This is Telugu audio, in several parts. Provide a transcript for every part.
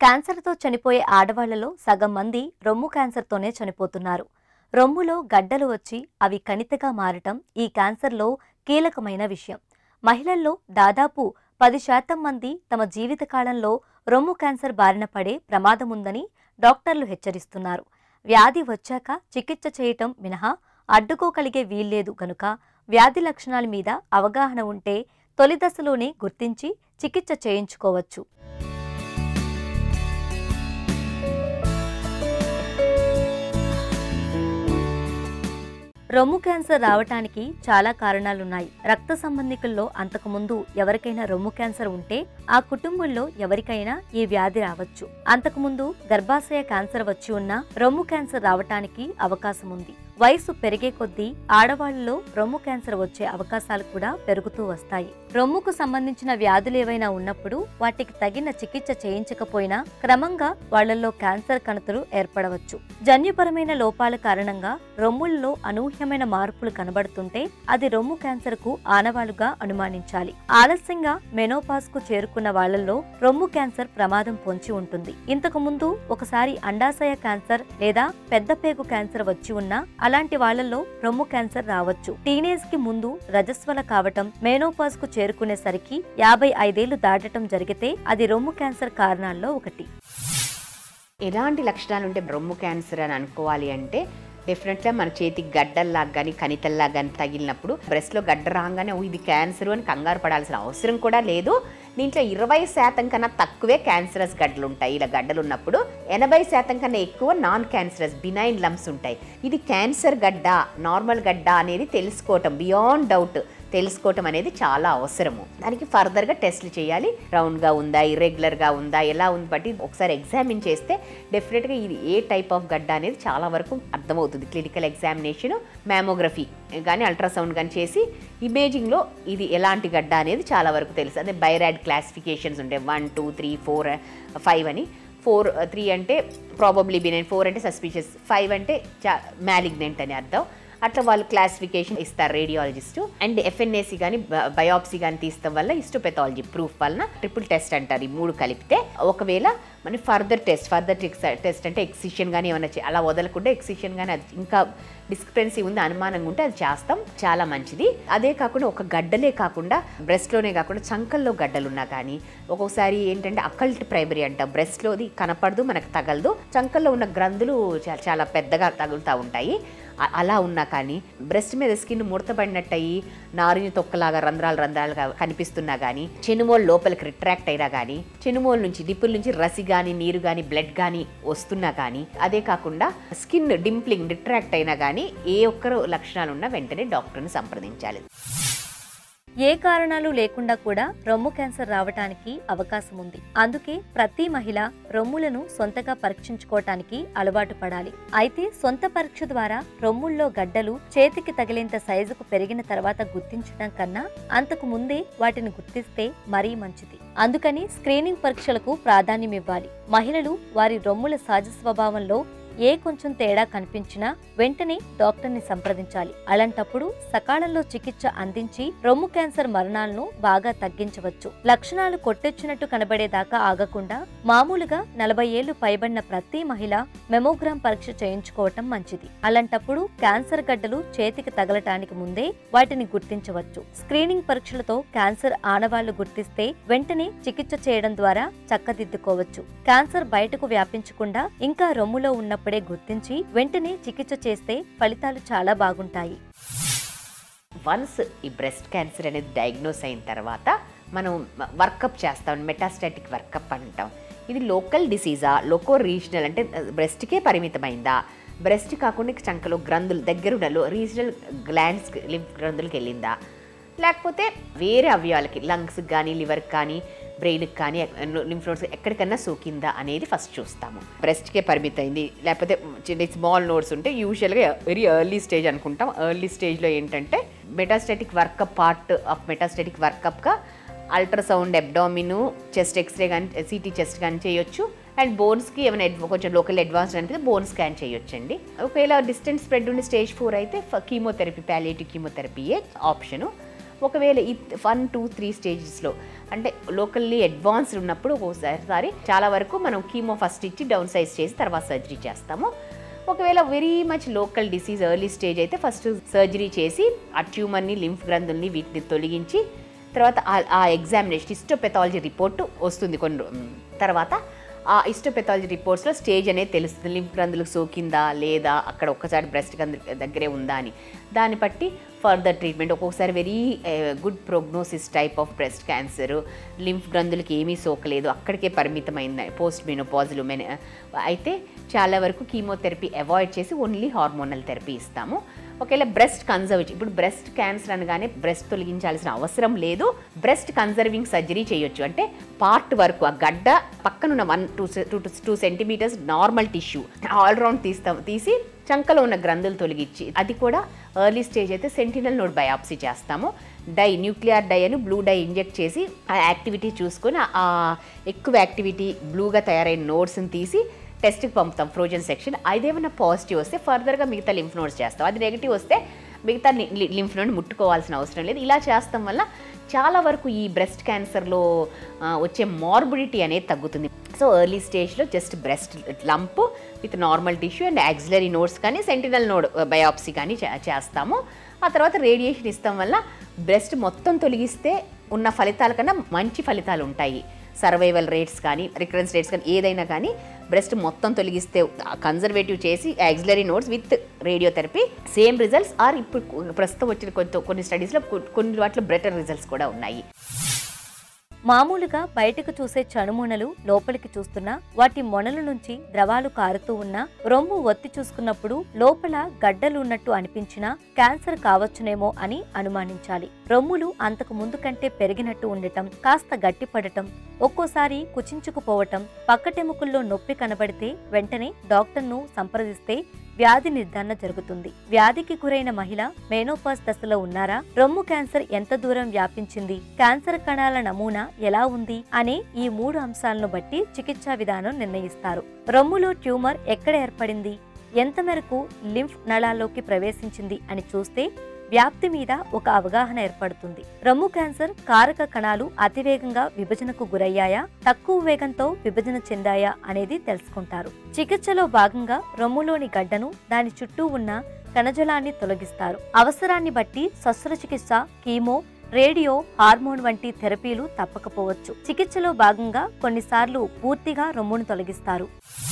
క్యాన్సర్తో చనిపోయే ఆడవాళ్లలో సగం మంది రొమ్ము క్యాన్సర్తోనే చనిపోతున్నారు రొమ్ములో గడ్డలు వచ్చి అవి కణితగా మారటం ఈ క్యాన్సర్లో కీలకమైన విషయం మహిళల్లో దాదాపు పది శాతం మంది తమ జీవితకాలంలో రొమ్ము క్యాన్సర్ బారిన పడే ప్రమాదం ఉందని డాక్టర్లు హెచ్చరిస్తున్నారు వ్యాధి వచ్చాక చికిత్స చేయటం మినహా అడ్డుకోగలిగే వీల్లేదు గనుక వ్యాధి లక్షణాల మీద అవగాహన ఉంటే తొలి దశలోనే గుర్తించి చికిత్స చేయించుకోవచ్చు రొమ్ము క్యాన్సర్ రావటానికి చాలా కారణాలున్నాయి రక్త సంబంధికుల్లో అంతకుముందు ఎవరికైనా రొమ్ము క్యాన్సర్ ఉంటే ఆ కుటుంబంలో ఎవరికైనా ఈ వ్యాధి రావచ్చు అంతకుముందు గర్భాశయ క్యాన్సర్ వచ్చి ఉన్న రొమ్ము క్యాన్సర్ రావటానికి అవకాశం ఉంది వయసు పెరిగే కొద్దీ ఆడవాళ్లలో రొమ్ము క్యాన్సర్ వచ్చే అవకాశాలు కూడా పెరుగుతూ వస్తాయి రొమ్ముకు సంబంధించిన వ్యాధులు ఏవైనా ఉన్నప్పుడు వాటికి తగిన చికిత్స చేయించకపోయినా క్రమంగా వాళ్లలో క్యాన్సర్ కణతులు ఏర్పడవచ్చు జన్యుపరమైన లోపాల కారణంగా రొమ్ముల్లో అనూహ్యమైన మార్పులు కనబడుతుంటే అది రొమ్ము క్యాన్సర్ కు ఆనవాలుగా అనుమానించాలి ఆలస్యంగా మెనోపాస్ కు చేరుకున్న వాళ్లలో రొమ్ము క్యాన్సర్ ప్రమాదం పొంచి ఉంటుంది ఇంతకు ముందు ఒకసారి అండాశయ క్యాన్సర్ లేదా పెద్ద పేగు క్యాన్సర్ వచ్చి ఉన్నా అలాంటి వాళ్లలో రొమ్ము క్యాన్సర్ రావచ్చు టీనేజ్ కి ముందు రజస్వల కావటం మెనోపాస్ కు చేరుకునేసరికి యాభై ఐదేళ్లు దాటడం జరిగితే అది రొమ్ము క్యాన్సర్ కారణాల్లో ఒకటి ఎలాంటి లక్షణాలు ఉంటే రొమ్ము క్యాన్సర్ అని అనుకోవాలి అంటే డెఫినెట్గా మన చేతికి గడ్డల్లాగా కానీ కణితల్లాగా కానీ తగిలినప్పుడు బ్రెస్ట్లో గడ్డ రాగానే "ఓ, ఇది క్యాన్సర్ అని కంగారు పడాల్సిన అవసరం కూడా లేదు దీంట్లో ఇరవై శాతం కన్నా తక్కువే క్యాన్సరస్ గడ్డలు ఉంటాయి ఇలా గడ్డలు ఉన్నప్పుడు ఎనభై శాతం కన్నా ఎక్కువ నాన్ క్యాన్సరస్ బినైన్ లమ్స్ ఉంటాయి ఇది క్యాన్సర్ గడ్డ నార్మల్ గడ్డ అనేది తెలుసుకోవటం బియాండ్ డౌట్ తెలుసుకోవటం అనేది చాలా అవసరము దానికి ఫర్దర్గా టెస్ట్లు చేయాలి రౌండ్గా ఉందా ఇర్రెగ్యులర్గా ఉందా ఎలా ఉంది బట్టి ఒకసారి ఎగ్జామిన్ చేస్తే డెఫినెట్గా ఇది ఏ టైప్ ఆఫ్ గడ్డ అనేది చాలా వరకు అర్థమవుతుంది క్లినికల్ ఎగ్జామినేషన్ మ్యామోగ్రఫీ కానీ అల్ట్రాసౌండ్ కానీ చేసి ఇమేజింగ్లో ఇది ఎలాంటి గడ్డ అనేది చాలా వరకు తెలుసు అదే బైరాడ్ క్లాసిఫికేషన్స్ ఉంటాయి one two three four five అని ఫోర్ త్రీ అంటే ప్రాబబ్లీ బినైన్ ఫోర్ అంటే సస్పిషియస్ ఫైవ్ అంటే చా మ్యాలిగ్నెంట్ అని అర్థం అట్లా వాళ్ళు క్లాసిఫికేషన్ ఇస్తారు రేడియాలజిస్ట్ అండ్ ఎఫ్ఎన్ఏసి కానీ బయాప్సీ కానీ తీస్తాం వల్ల ఇస్టోపెథాలజీ ప్రూఫ్ వలన ట్రిపుల్ టెస్ట్ అంటారు ఈ మూడు కలిపితే ఒకవేళ మన ఫర్దర్ టెస్ట్ ఫర్దర్ టెస్ట్ అంటే ఎక్సిషన్ కానీ ఏమైనా చే- అలా వదలకుండా ఎక్సిషన్ కానీ అది ఇంకా డిస్క్రిపెన్సీ ఉంది అనుమానంగా ఉంటే అది చేస్తాం చాలా మంచిది అదే కాకుండా ఒక గడ్డలే కాకుండా బ్రెస్ట్లోనే కాకుండా చంకల్లో గడ్డలు ఉన్నా కానీ ఒక్కొక్కసారి ఏంటంటే అకల్ట్ ప్రైమరీ అంట బ్రెస్ట్లోది కనపడదు మనకు తగలదు చంకల్లో ఉన్న గ్రంథులు చా- చాలా పెద్దగా తగులుతూ ఉంటాయి అ- అలా ఉన్నా కానీ బ్రెస్ట్ మీద స్కిన్ ముడతబడినట్టు అయ్యి నారింజ తొక్కలాగా రంధ్రాలు రంధ్రాలుగా కనిపిస్తున్నా కానీ చెనుమోలు లోపలికి రిట్రాక్ట్ అయినా కానీ చెనుమోలు నుంచి డిప్పుల నుంచి రసి కానీ నీరు కానీ బ్లడ్ కానీ వస్తున్నా కానీ అదే కాకుండా స్కిన్ డింప్లింగ్ రిట్రాక్ట్ అయినా కానీ ఏ ఒక్కరు లక్షణాలు ఉన్నా వెంటనే డాక్టర్ని సంప్రదించాలి ఏ కారణాలు లేకుండా కూడా రొమ్ము క్యాన్సర్ రావటానికి అవకాశం ఉంది అందుకే ప్రతి మహిళ రొమ్ములను సొంతగా పరీక్షించుకోవటానికి అలవాటు పడాలి అయితే సొంత పరీక్ష ద్వారా రొమ్ముల్లో గడ్డలు చేతికి తగిలేంత సైజుకు పెరిగిన తర్వాత గుర్తించడం కన్నా అంతకు ముందే వాటిని గుర్తిస్తే మరీ మంచిది అందుకని స్క్రీనింగ్ పరీక్షలకు ప్రాధాన్యం ఇవ్వాలి మహిళలు వారి రొమ్ముల సహజ స్వభావంలో ఏ కొంచెం తేడా కనిపించినా వెంటనే డాక్టర్ని సంప్రదించాలి అలాంటప్పుడు సకాలంలో చికిత్స అందించి రొమ్ము క్యాన్సర్ మరణాలను బాగా తగ్గించవచ్చు లక్షణాలు కొట్టొచ్చినట్టు కనబడేదాకా ఆగకుండా మామూలుగా నలభై ఏళ్లు పైబడిన ప్రతి మహిళ మెమోగ్రామ్ పరీక్ష చేయించుకోవటం మంచిది అలాంటప్పుడు క్యాన్సర్ గడ్డలు చేతికి తగలటానికి ముందే వాటిని గుర్తించవచ్చు స్క్రీనింగ్ పరీక్షలతో క్యాన్సర్ ఆనవాళ్లు గుర్తిస్తే వెంటనే చికిత్స చేయడం ద్వారా చక్కదిద్దుకోవచ్చు క్యాన్సర్ బయటకు వ్యాపించకుండా ఇంకా రొమ్ములో ఉన్నప్పుడే గుర్తించి వెంటనే చికిత్స చేస్తే ఫలితాలు చాలా బాగుంటాయి వన్స్ ఈ బ్రెస్ట్ క్యాన్సర్ అనేది డయాగ్నోస్ అయిన తర్వాత మనం వర్కప్ చేస్తాం మెటాస్టాటిక్ వర్కప్ అంటాం ఇది లోకల్ డిసీజా లోకో రీజనల్ అంటే బ్రెస్ట్కే పరిమితమైందా బ్రెస్ట్ కాకుండా ఇక చంకలో గ్రంథులు దగ్గరున్న లో రీజనల్ గ్లాండ్స్ లింఫ్ గ్రంథులకు వెళ్ళిందా లేకపోతే వేరే అవయవాలకి లంగ్స్కి కానీ లివర్కి కానీ బ్రెయిన్కి కానీ లింఫ్ నోడ్స్ ఎక్కడికన్నా సోకిందా అనేది ఫస్ట్ చూస్తాము బ్రెస్ట్కే పరిమితమైంది లేకపోతే చిన్న స్మాల్ నోడ్స్ ఉంటే యూజువల్గా వెరీ ఎర్లీ స్టేజ్ అనుకుంటాం ఎర్లీ స్టేజ్లో ఏంటంటే metastatic workup part of metastatic వర్కప్గా అల్ట్రాసౌండ్ అబ్డామిన్ చెస్ట్ ఎక్స్రే కానీ సిటీ చెస్ట్ కానీ చేయొచ్చు అండ్ బోన్స్కి ఏమైనా అడ్వ- కొంచెం లోకల్ అడ్వాన్స్ అనిపిస్తే బోన్ స్కాన్ చేయొచ్చండి ఒకవేళ డిస్టెన్స్ స్ప్రెడ్ ఉండి స్టేజ్ ఫోర్ అయితే కీమోథెరపీ ప్యాలియేటివ్ కీమోథెరపీయే ఆప్షను ఒకవేళ ఈ వన్ టూ త్రీ స్టేజెస్లో అంటే లోకల్లీ అడ్వాన్స్డ్ ఉన్నప్పుడు ఒకసారి చాలా వరకు మనం కీమో ఫస్ట్ ఇచ్చి డౌన్ సైజ్ చేసి తర్వాత సర్జరీ చేస్తాము ఒకవేళ very much local disease early stage అయితే ఫస్ట్ సర్జరీ చేసి ఆ ట్యూమర్ని లింఫ్ గ్రంథుల్ని వీటిని తొలగించి తర్వాత ఆ- ఆ ఎగ్జామినేషన్ హిస్టోపెథాలజీ రిపోర్ట్ వస్తుంది కొన్ని రో- తర్వాత ఆ హిస్టోపెథాలజీ రిపోర్ట్స్లో స్టేజ్ అనేది తెలుస్తుంది లింఫ్ గ్రంథులకు సోకిందా లేదా అక్కడ ఒక్కసారి బ్రెస్ట్ దగ్గరే ఉందా అని దాన్ని బట్టి ఫర్దర్ ట్రీట్మెంట్ ఒక్కొక్కసారి very good prognosis type of breast cancer lymph గ్రంథులకి ఏమీ సోకలేదు అక్కడికే పరిమితమైంది పోస్ట్ మెనోపాజులు మెన అయితే చాలా వరకు కీమోథెరపీ అవాయిడ్ చేసి ఓన్లీ హార్మోనల్ థెరపీ ఇస్తాము ఒకవేళ బ్రెస్ట్ కన్జర్వ్ ఇప్పుడు బ్రెస్ట్ క్యాన్సర్ అనగానే బ్రెస్ట్ తొలగించాల్సిన అవసరం లేదు బ్రెస్ట్ కన్జర్వింగ్ సర్జరీ చేయొచ్చు అంటే పార్ట్ వరకు ఆ గడ్డ పక్కనున్న one two two two centimetres normal tissue all round తీస్తాం తీసి చంకలో ఉన్న గ్రంథులు తొలగించి అది కూడా ఎర్లీ స్టేజ్ అయితే సెంటినల్ నోడ్ బయాప్సీ చేస్తాము డై న్యూక్లియర్ డై అని బ్లూ డై ఇంజెక్ట్ చేసి ఆ యాక్టివిటీ చూసుకొని ఆ ఎక్కువ యాక్టివిటీ బ్లూగా తయారైన నోడ్స్ని తీసి టెస్ట్కి పంపుతాం ఫ్రోజన్ సెక్షన్ అదేమన్నా పాజిటివ్ వస్తే ఫర్దర్గా మిగతా లింఫ్ నోడ్స్ చేస్తాం అది నెగిటివ్ వస్తే మిగతా లింఫ్ నోడ్ ముట్టుకోవాల్సిన అవసరం లేదు ఇలా చేస్తాం వల్ల చాలా వరకు ఈ బ్రెస్ట్ క్యాన్సర్లో ఆ, వచ్చే మార్బిడిటీ అనేది తగ్గుతుంది సో ఎర్లీ స్టేజ్లో just breast lump with normal tissue and axillary nodes కానీ సెంటినల్ నోడ్ బయాప్సీ కానీ చే- చేస్తాము ఆ తర్వాత రేడియేషన్ ఇస్తాం వల్ల బ్రెస్ట్ మొత్తం తొలగిస్తే ఉన్న ఫలితాల కన్నా మంచి ఫలితాలు ఉంటాయి సర్వైవల్ రేట్స్ కానీ రికరెన్స్ రేట్స్ కానీ ఏదైనా కానీ బ్రెస్ట్ మొత్తం తొలగిస్తే కన్జర్వేటివ్ చేసి axillary nodes with radiotherapy same results are ఇప్పుడు ప్రస్తుతం వచ్చిన కొంత కొన్ని స్టడీస్లో కొన్ని వాటిలో బెటర్ రిజల్ట్స్ కూడా ఉన్నాయి మామూలుగా బయటకు చూసే చనుమొనలు లోపలికి చూస్తున్నా వాటి మొనల నుంచి ద్రవాలు కారుతూ ఉన్నా రొమ్ము ఒత్తి చూసుకున్నప్పుడు లోపల గడ్డలు ఉన్నట్టు అనిపించినా క్యాన్సర్ కావచ్చునేమో అని అనుమానించాలి రొమ్ములు అంతకు ముందు కంటే పెరిగినట్టు ఉండటం కాస్త గట్టిపడటం ఒక్కోసారి కుచించుకుపోవటం పక్కటెముకల్లో నొప్పి కనబడితే వెంటనే డాక్టర్ను సంప్రదిస్తే వ్యాధి నిర్ధారణ జరుగుతుంది వ్యాధికి గురైన మహిళ మేనోపాస్ దశలో ఉన్నారా రొమ్ము క్యాన్సర్ ఎంత దూరం వ్యాపించింది క్యాన్సర్ కణాల నమూనా ఎలా ఉంది అనే ఈ మూడు అంశాలను బట్టి చికిత్సా విధానం నిర్ణయిస్తారు రొమ్ములో ట్యూమర్ ఎక్కడ ఏర్పడింది ఎంత మేరకు లింఫ్ నళాల్లోకి ప్రవేశించింది అని చూస్తే వ్యాప్తి మీద ఒక అవగాహన ఏర్పడుతుంది రొమ్ము క్యాన్సర్ కారక కణాలు అతివేగంగా విభజనకు గురయ్యాయా తక్కువ వేగంతో విభజన చెందాయా అనేది తెలుసుకుంటారు చికిత్సలో భాగంగా రొమ్ములోని గడ్డను దాని చుట్టూ ఉన్న కణజలాన్ని తొలగిస్తారు అవసరాన్ని బట్టి శస్త్రచికిత్స కీమో రేడియో హార్మోన్ వంటి థెరపీలు తప్పకపోవచ్చు చికిత్సలో భాగంగా కొన్నిసార్లు పూర్తిగా రొమ్మును తొలగిస్తారు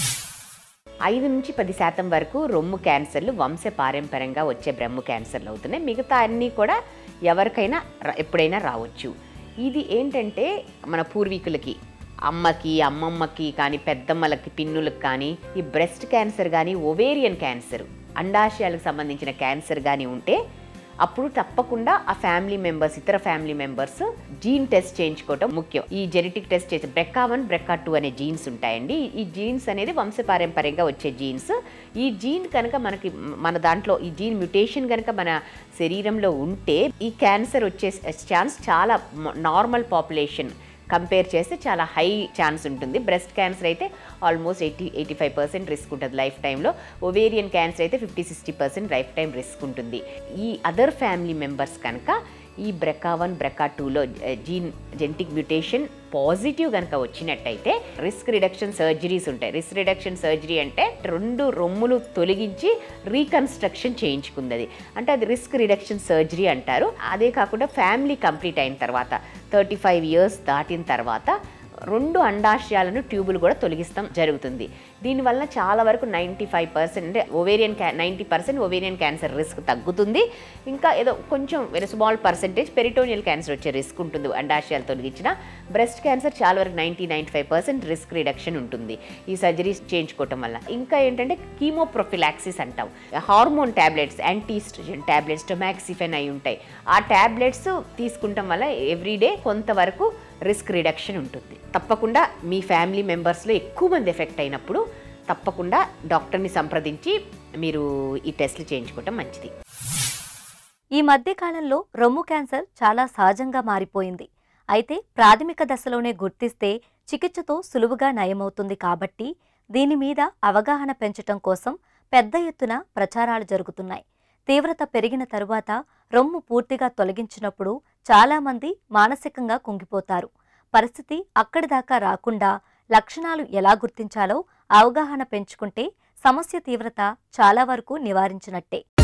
ఐదు నుంచి పది శాతం వరకు రొమ్ము క్యాన్సర్లు వంశ పారంపర్యంగా వచ్చే బ్రహ్మ క్యాన్సర్లు అవుతున్నాయి మిగతా అన్నీ కూడా ఎవరికైనా రా- ఎప్పుడైనా రావచ్చు ఇది ఏంటంటే మన పూర్వీకులకి అమ్మకి అమ్మమ్మకి కానీ పెద్దమ్మలకి పిన్నులకు కానీ ఈ బ్రెస్ట్ క్యాన్సర్ కానీ ఒవేరియన్ క్యాన్సర్ అండాశయాలకు సంబంధించిన క్యాన్సర్ కానీ ఉంటే అప్పుడు తప్పకుండా ఆ ఫ్యామిలీ మెంబర్స్ ఇతర ఫ్యామిలీ మెంబర్స్ జీన్ టెస్ట్ చేయించుకోవటం ముఖ్యం ఈ జెనెటిక్ టెస్ట్ చేసి బ్రెక్కా వన్ బ్రెక్కా టూ అనే జీన్స్ ఉంటాయండి ఈ జీన్స్ అనేది వంశపారంపర్యంగా వచ్చే జీన్స్ ఈ జీన్ కనుక మనకి మన దాంట్లో ఈ జీన్ మ్యుటేషన్ కనుక మన శరీరంలో ఉంటే ఈ క్యాన్సర్ వచ్చే ఛాన్స్ చాలా నార్మల్ పాపులేషన్ కంపేర్ చేస్తే చాలా హై ఛాన్స్ ఉంటుంది బ్రెస్ట్ క్యాన్సర్ అయితే almost eighty eighty five percent risk ఉంటుంది లైఫ్ టైంలో ఒవేరియన్ క్యాన్సర్ అయితే fifty sixty percent lifetime risk ఉంటుంది ఈ అదర్ ఫ్యామిలీ మెంబర్స్ కనుక ఈ బ్రెకా వన్ బ్రెకా టూలో జీన్ జెనటిక్ మ్యుటేషన్ పాజిటివ్ కనుక వచ్చినట్టయితే రిస్క్ రిడక్షన్ సర్జరీస్ ఉంటాయి రిస్క్ రిడక్షన్ సర్జరీ అంటే రెండు రొమ్ములు తొలగించి రీకన్స్ట్రక్షన్ చేయించుకుంది అది అంటే అది రిస్క్ రిడక్షన్ సర్జరీ అంటారు అదే కాకుండా ఫ్యామిలీ కంప్లీట్ అయిన తర్వాత థర్టీ ఫైవ్ ఇయర్స్ దాటిన తర్వాత రెండు అండాశయాలను ట్యూబులు కూడా తొలగిస్తాం జరుగుతుంది దీనివల్ల చాలా వరకు నైంటీ ఫైవ్ పర్సెంట్ అంటే ఓవేరియన్ క్యా ninety percent ovarian cancer risk తగ్గుతుంది ఇంకా ఏదో కొంచెం very small percentage peritoneal cancer వచ్చే రిస్క్ ఉంటుంది అండాశయాలు తొలగించిన బ్రెస్ట్ క్యాన్సర్ చాలా వరకు ninety ninety five percent risk reduction ఉంటుంది ఈ సర్జరీస్ చేయించుకోవటం వల్ల ఇంకా ఏంటంటే కీమోప్రొఫిలాక్సిస్ అంటాం hormone tablets antiestrogen tablets tamoxifen అయి ఉంటాయి ఆ ట్యాబ్లెట్స్ తీసుకుంటాం వల్ల ఎవ్రీడే కొంతవరకు రిస్క్ రిడక్షన్ ఉంటుంది తప్పకుండా మీ ఫ్యామిలీ మెంబర్స్లో ఎక్కువ మంది ఎఫెక్ట్ అయినప్పుడు తప్పకుండా డాక్టర్ని సంప్రదించి మీరు ఈ టెస్ట్లు చేయించుకోవటం మంచిది ఈ మధ్య కాలంలో రొమ్ము క్యాన్సర్ చాలా సహజంగా మారిపోయింది అయితే ప్రాథమిక దశలోనే గుర్తిస్తే చికిత్సతో సులువుగా నయమవుతుంది కాబట్టి దీని మీద అవగాహన పెంచటం కోసం పెద్ద ఎత్తున ప్రచారాలు జరుగుతున్నాయి తీవ్రత పెరిగిన తరువాత రొమ్ము పూర్తిగా తొలగించినప్పుడు చాలా మంది మానసికంగా కుంగిపోతారు పరిస్థితి అక్కడి దాకా రాకుండా లక్షణాలు ఎలా గుర్తించాలో అవగాహన పెంచుకుంటే సమస్య తీవ్రత చాలా వరకు నివారించినట్టే